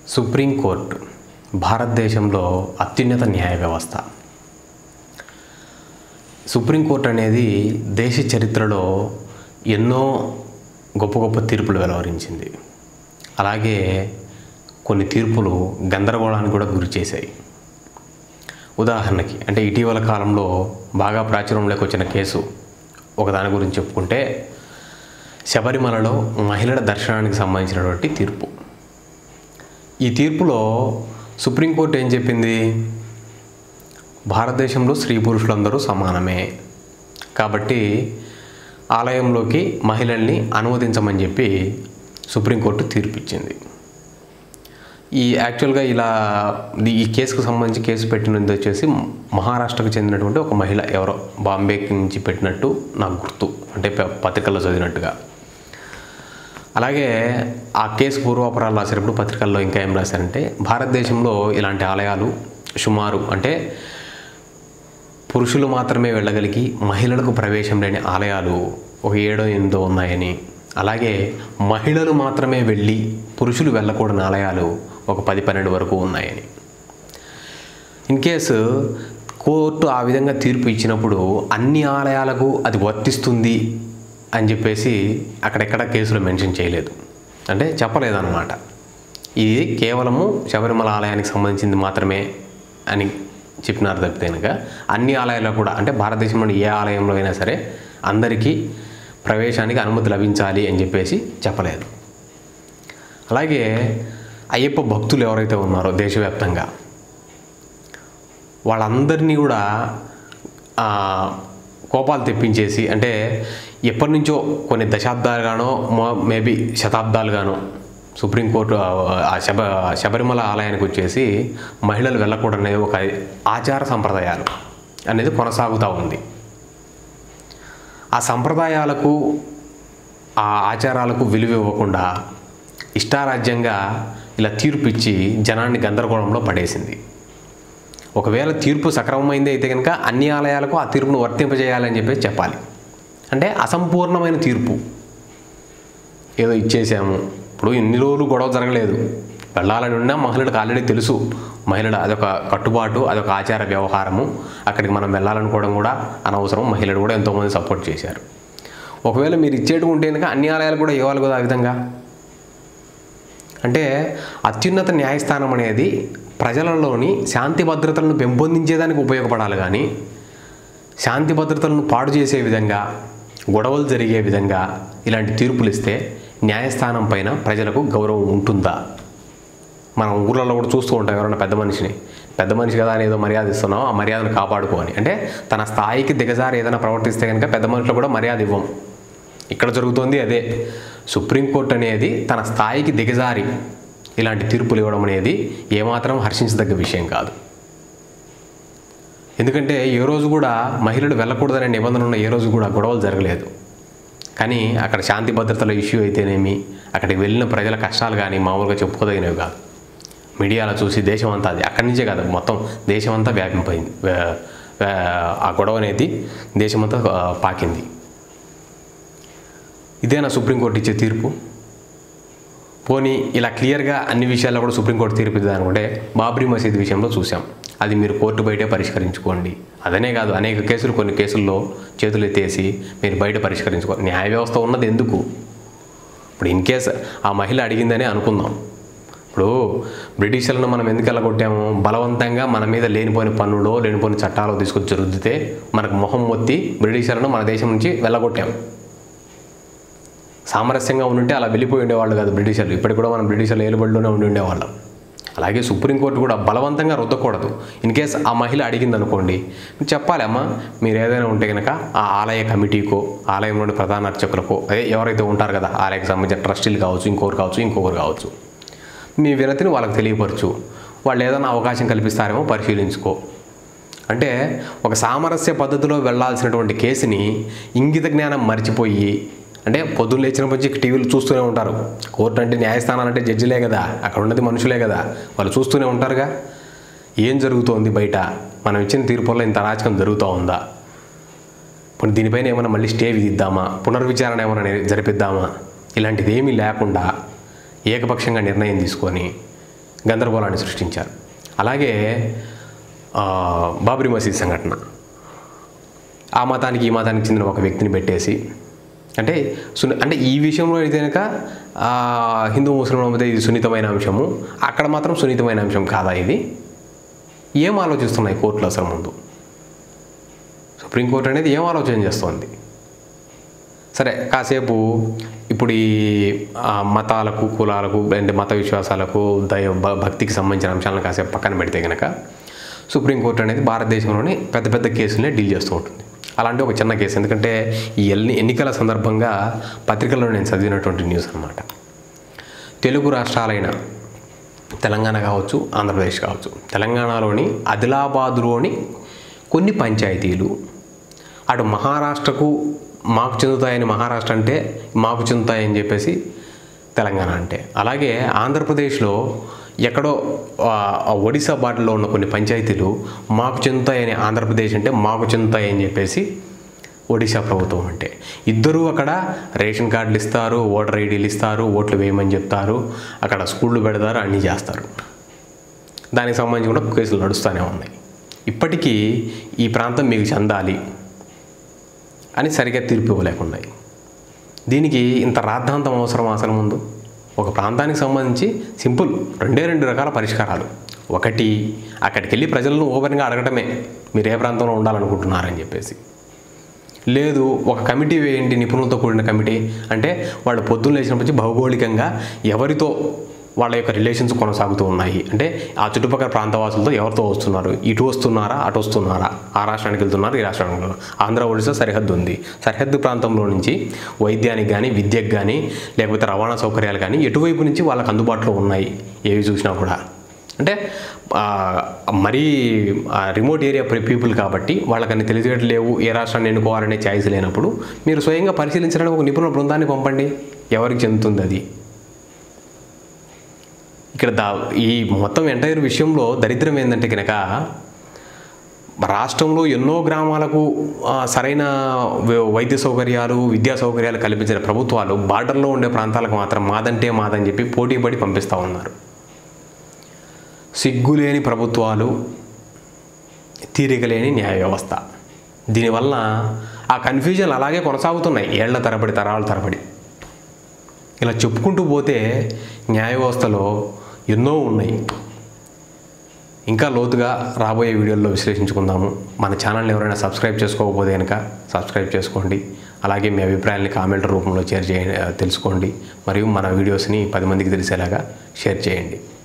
supreme court భారతదేశంలో అత్యున్నత న్యాయ వ్యవస్థ సుప్రీంకోర్టు అనేది దేశ చరిత్రలో ఎన్నో గొప్ప గొప్ప తీర్పులు వెలువరించింది అలాగే కొన్ని తీర్పులు గందరగోళానికి కూడా గురి చేశాయి ఉదాహరణకి అంటే ఇటీవల కాలంలో బాగా ప్రాచుర్యంలోకి వచ్చిన కేసు ఒకదాని గురించి చెప్పుకుంటే శబరిమలలో మహిళల దర్శనానికి సంబంధించినటువంటి తీర్పు ఈ తీర్పులో సుప్రీంకోర్టు ఏం చెప్పింది భారతదేశంలో స్త్రీ పురుషులందరూ సమానమే కాబట్టి ఆలయంలోకి మహిళల్ని అనుమతించమని చెప్పి సుప్రీంకోర్టు తీర్పు ఇచ్చింది ఈ యాక్చువల్గా ఇలా ఇది- ఈ కేసుకు సంబంధించి కేసు పెట్టినది వచ్చేసి మహారాష్ట్రకు చెందినటువంటి ఒక మహిళ ఎవరో బాంబే నుంచి పెట్టినట్టు నాకు గుర్తు అంటే ప- పత్రికల్లో చదివినట్టుగా అలాగే ఆ కేసు పూర్వాపరాలు రాసేటప్పుడు పత్రికల్లో ఇంకా ఏం రాశారంటే భారతదేశంలో ఇలాంటి ఆలయాలు సుమారు అంటే పురుషులు మాత్రమే వెళ్ళగలిగి మహిళలకు ప్రవేశం లేని ఆలయాలు ఒక ఏడో ఎనిమిదో ఉన్నాయని అలాగే మహిళలు మాత్రమే వెళ్ళి పురుషులు వెళ్ళకూడని ఆలయాలు ఒక పది పన్నెండు వరకు ఉన్నాయని ఇన్ కేసు కోర్టు ఆ విధంగా తీర్పు ఇచ్చినప్పుడు అన్ని ఆలయాలకు అది వర్తిస్తుంది అని చెప్పేసి అక్కడెక్కడ కేసులో మెన్షన్ చేయలేదు అంటే చెప్పలేదన్నమాట ఇది కేవలము శబరిమల ఆలయానికి సంబంధించింది మాత్రమే అని చెప్పినారు తప్పితే కనుక అన్ని ఆలయాల్లో కూడా అంటే భారతదేశంలోని ఏ ఆలయంలో అయినా సరే అందరికీ ప్రవేశానికి అనుమతి లభించాలి అని చెప్పేసి చెప్పలేదు అలాగే అయ్యప్ప భక్తులు ఎవరైతే ఉన్నారో దేశవ్యాప్తంగా వాళ్ళందరినీ కూడా ఆ, కోపాలు తెప్పించేసి అంటే ఎప్పటి నుంచో కొన్ని దశాబ్దాలుగానో మేబీ శతాబ్దాలుగానో సుప్రీంకోర్టు ఆ, ఆ శబ శబరిమల ఆలయానికి వచ్చేసి మహిళలు వెళ్ళకూడదనేది ఒక ఆచార సంప్రదాయాలు అనేది కొనసాగుతూ ఉంది ఆ సంప్రదాయాలకు ఆ ఆచారాలకు విలువ ఇవ్వకుండా ఇష్టారాజ్యంగా ఇలా తీర్పు ఇచ్చి జనాన్ని గందరగోళంలో పడేసింది ఒకవేళ తీర్పు సక్రమమైంది అయితే కనుక అన్ని ఆలయాలకు ఆ తీర్పును వర్తింపజేయాలని చెప్పేసి చెప్పాలి అంటే అసంపూర్ణమైన తీర్పు ఏదో ఇచ్చేసాము ఇప్పుడు ఇన్ని రోజులు గొడవ జరగలేదు వెళ్ళాలని ఉన్నా మహిళలకు ఆల్రెడీ తెలుసు మహిళల అదొక కట్టుబాటు అదొక ఆచార వ్యవహారము అక్కడికి మనం వెళ్ళాలనుకోవడం కూడా అనవసరం మహిళలు కూడా ఎంతోమంది సపోర్ట్ చేశారు ఒకవేళ మీరు ఇచ్చేటు ఉంటే కనుక అన్ని ఆలయాలు కూడా ఇవ్వాలి కదా ఆ విధంగా అంటే అత్యున్నత న్యాయస్థానం అనేది ప్రజలలోని శాంతి భద్రతలను పెంపొందించేదానికి ఉపయోగపడాలి కానీ శాంతి భద్రతలను పాడు చేసే విధంగా గొడవలు జరిగే విధంగా ఇలాంటి తీర్పులు ఇస్తే న్యాయస్థానం పైన ప్రజలకు గౌరవం ఉంటుందా మనం ఊర్లలో కూడా చూస్తూ ఉంటాం ఎవరైనా పెద్ద మనిషిని పెద్ద మనిషి కదా అని ఏదో మర్యాద ఇస్తున్నాం ఆ మర్యాదను కాపాడుకోని అంటే తన స్థాయికి దిగజారి ఏదైనా ప్రవర్తిస్తే కనుక పెద్ద మనుషులు కూడా మర్యాద ఇవ్వం ఇక్కడ జరుగుతోంది అదే సుప్రీంకోర్టు అనేది తన స్థాయికి దిగజారి ఇలాంటి తీర్పులు ఇవ్వడం అనేది ఏమాత్రం హర్షించదగ్గ విషయం కాదు ఎందుకంటే ఏ రోజు కూడా మహిళలు వెళ్ళకూడదనే నిబంధన ఉన్న ఏ రోజు కూడా గొడవలు జరగలేదు కానీ అక్కడ శాంతి భద్రతల ఇష్యూ అయితేనేమి అక్కడికి వెళ్ళిన ప్రజల కష్టాలు కానీ మామూలుగా చెప్పుకోదగినవి కాదు మీడియాలో చూసి దేశం అంతా అది అక్కడి నుంచే కాదు మొత్తం దేశం అంతా వ్యాపింపోయింది వ్యా- వ్యా- ఆ గొడవ అనేది దేశమంతా ఆ, పాకింది ఇదేనా సుప్రీంకోర్టు ఇచ్చే తీర్పు పోనీ ఇలా క్లియర్గా అన్ని విషయాల్లో కూడా సుప్రీంకోర్టు తీర్పు ఇద్దాం అనుకుంటే బాబ్రీ మసీద్ విషయంలో చూసాం అది మీరు కోర్టు బయటే పరిష్కరించుకోండి అదనే కాదు అనేక కేసులు కొన్ని కేసుల్లో చేతులు ఎత్తేసి మీరు బయట పరిష్కరించుకోండి న్యాయ వ్యవస్థ ఉన్నది ఎందుకు ఇప్పుడు ఇన్ కేస్ ఆ మహిళ అడిగిందనే అనుకుందాం ఇప్పుడు బ్రిటిషర్లను మనం ఎందుకు వెళ్ళగొట్టాము బలవంతంగా మన మీద లేనిపోయిన పన్నులో లేనిపోయిన చట్టాలు తీసుకొచ్చి జరుగుతే మనకు మొహం మొత్తి బ్రిటిషర్లను మన దేశం నుంచి వెళ్ళగొట్టాము సామరస్యంగా ఉండుంటే అలా వెళ్ళిపోయి ఉండేవాళ్ళు కాదు బ్రిటిషర్లు ఇప్పటికి కూడా మనం బ్రిటిషర్లు ఏలుబడిలోనే ఉండి ఉండేవాళ్ళం అలాగే సుప్రీంకోర్టు కూడా బలవంతంగా రుద్దకూడదు ఇన్ కేస్ ఆ మహిళ అడిగింది అనుకోండి మీరు చెప్పాలి అమ్మా మీరు ఏదైనా ఉంటే కనుక ఆ ఆలయ కమిటీకో ఆలయంలోని ప్రధాన అర్చకులకో అదే ఎవరైతే ఉంటారు కదా ఆలయకు సంబంధించిన ట్రస్టీలు కావచ్చు ఇంకొకరు కావచ్చు ఇంకొకరు కావచ్చు మీ వినతిని వాళ్ళకి తెలియపరచు వాళ్ళు ఏదైనా అవకాశం కల్పిస్తారేమో పరిశీలించుకో అంటే ఒక సామరస్య పద్ధతిలో వెళ్ళాల్సినటువంటి కేసుని ఇంగిత జ్ఞానం మర్చిపోయి అంటే పొద్దున్న లేచినప్పటి నుంచి టీవీలు చూస్తూనే ఉంటారు కోర్టు అంటే న్యాయస్థానాలు అంటే జడ్జిలే కదా అక్కడ ఉన్నది మనుషులే కదా వాళ్ళు చూస్తూనే ఉంటారుగా ఏం జరుగుతోంది బయట మనం ఇచ్చిన తీర్పుల్లో ఇంత అరాచకం జరుగుతూ ఉందా ఇప్పుడు దీనిపైన ఏమైనా మళ్ళీ స్టే విధిద్దామా పునర్విచారణ ఏమైనా ని- జరిపిద్దామా ఇలాంటిది ఏమీ లేకుండా ఏకపక్షంగా నిర్ణయం తీసుకొని గందరగోళాన్ని సృష్టించారు అలాగే ఆ, బాబ్రీ మసీద్ సంఘటన ఆ మతానికి ఈ మతానికి చెందిన ఒక వ్యక్తిని పెట్టేసి అంటే సున్ని అంటే ఈ విషయంలో అయితే కనుక ఆ, హిందూ ముస్లింల మధ్య ఇది సున్నితమైన అంశము అక్కడ మాత్రం సున్నితమైన అంశం కాదా ఇది ఏం ఆలోచిస్తున్నాయి కోర్టులు అసలు ముందు సుప్రీంకోర్టు అనేది ఏం ఆలోచన చేస్తోంది సరే కాసేపు ఇప్పుడు ఈ ఆ, మతాలకు కులాలకు అంటే మత విశ్వాసాలకు దైవ భ- భక్తికి సంబంధించిన అంశాలను కాసేపు పక్కన పెడితే కనుక సుప్రీంకోర్టు అనేది భారతదేశంలోని పెద్ద పెద్ద కేసులనే డీల్ చేస్తూ ఉంటుంది అలాంటి ఒక చిన్న కేసు ఎందుకంటే ఈ ఎన్ని ఎన్నికల సందర్భంగా పత్రికల్లో నేను చదివినటువంటి న్యూస్ అనమాట తెలుగు రాష్ట్రాలైన తెలంగాణ కావచ్చు ఆంధ్రప్రదేశ్ కావచ్చు తెలంగాణలోని ఆదిలాబాదులోని కొన్ని పంచాయతీలు అటు మహారాష్ట్రకు మాకు చెందుతాయని మహారాష్ట్ర అంటే మాకు చెందుతాయని చెప్పేసి తెలంగాణ అంటే అలాగే ఆంధ్రప్రదేశ్లో ఎక్కడో ఆ, ఆ ఒడిశా బాటలో ఉన్న కొన్ని పంచాయతీలు మాకు చెందుతాయని ఆంధ్రప్రదేశ్ అంటే మాకు చెందుతాయని చెప్పేసి ఒడిశా ప్రభుత్వం అంటే ఇద్దరూ అక్కడ రేషన్ కార్డులు ఇస్తారు ఓటర్ ఐడీలు ఇస్తారు ఓట్లు వేయమని చెప్తారు అక్కడ స్కూళ్ళు పెడతారు అన్నీ చేస్తారు దానికి సంబంధించి కూడా కేసులు నడుస్తూనే ఉన్నాయి ఇప్పటికీ ఈ ప్రాంతం మీకు చెందాలి అని సరిగ్గా తీర్పు ఇవ్వలేకున్నాయి దీనికి ఇంత రాద్ధాంతం అవసరం అసలు ముందు ఒక ప్రాంతానికి సంబంధించి సింపుల్ రెండే రెండు రకాల పరిష్కారాలు ఒకటి అక్కడికి వెళ్ళి ప్రజలను ఓపెన్గా అడగటమే మీరు ఏ ప్రాంతంలో ఉండాలనుకుంటున్నారని చెప్పేసి లేదు ఒక కమిటీ వేయండి నిపుణులతో కూడిన కమిటీ అంటే వాళ్ళు పొద్దున్న లేచినప్పటి నుంచి భౌగోళికంగా ఎవరితో వాళ్ళ యొక్క రిలేషన్స్ కొనసాగుతూ ఉన్నాయి అంటే ఆ చుట్టుపక్కల ప్రాంతవాసులతో ఎవరితో వస్తున్నారు ఇటు వస్తున్నారా అటు వస్తున్నారా ఆ రాష్ట్రానికి వెళ్తున్నారు ఈ రాష్ట్రానికి వెళ్తున్నారు ఆంధ్ర ఒడిశా సరిహద్దు ఉంది సరిహద్దు ప్రాంతంలో నుంచి వైద్యానికి కానీ విద్యకు కానీ లేకపోతే రవాణా సౌకర్యాలు కానీ ఎటువైపు నుంచి వాళ్ళకి అందుబాటులో ఉన్నాయి ఏవి చూసినా కూడా అంటే ఆ, మరీ ఆ రిమోట్ ఏరియా పీపుల్ కాబట్టి వాళ్ళకని తెలిసేట్లేవు ఏ రాష్ట్రాన్ని ఎన్నుకోవాలనే ఛాయిస్ లేనప్పుడు మీరు స్వయంగా పరిశీలించడానికి ఒక నిపుణుల బృందాన్ని పంపండి ఎవరికి చెందుతుంది అది ఇక్కడ దా ఈ మొత్తం ఎంటైర్ విషయంలో దరిద్రం ఏంటంటే కనుక రాష్ట్రంలో ఎన్నో గ్రామాలకు ఆ, సరైన వై- వైద్య సౌకర్యాలు విద్యా సౌకర్యాలు కల్పించిన ప్రభుత్వాలు బార్డర్లో ఉండే ప్రాంతాలకు మాత్రం మాదంటే మాదని చెప్పి పోటీ పడి పంపిస్తూ ఉన్నారు సిగ్గులేని ప్రభుత్వాలు తీరికలేని న్యాయ వ్యవస్థ దీనివల్ల ఆ కన్ఫ్యూజన్ అలాగే కొనసాగుతున్నాయి ఏళ్ల తరబడి తరాల తరబడి ఇలా చెప్పుకుంటూ పోతే న్యాయ వ్యవస్థలో ఎన్నో ఉన్నాయి ఇంకా లోతుగా రాబోయే వీడియోల్లో విశ్లేషించుకుందాము మన ఛానల్ని ఎవరైనా సబ్స్క్రైబ్ చేసుకోకపోతే కనుక సబ్స్క్రైబ్ చేసుకోండి అలాగే మీ అభిప్రాయాల్ని కామెంట్ రూపంలో షేర్ చేయండి తెలుసుకోండి మరియు మన వీడియోస్ని పది మందికి తెలిసేలాగా షేర్ చేయండి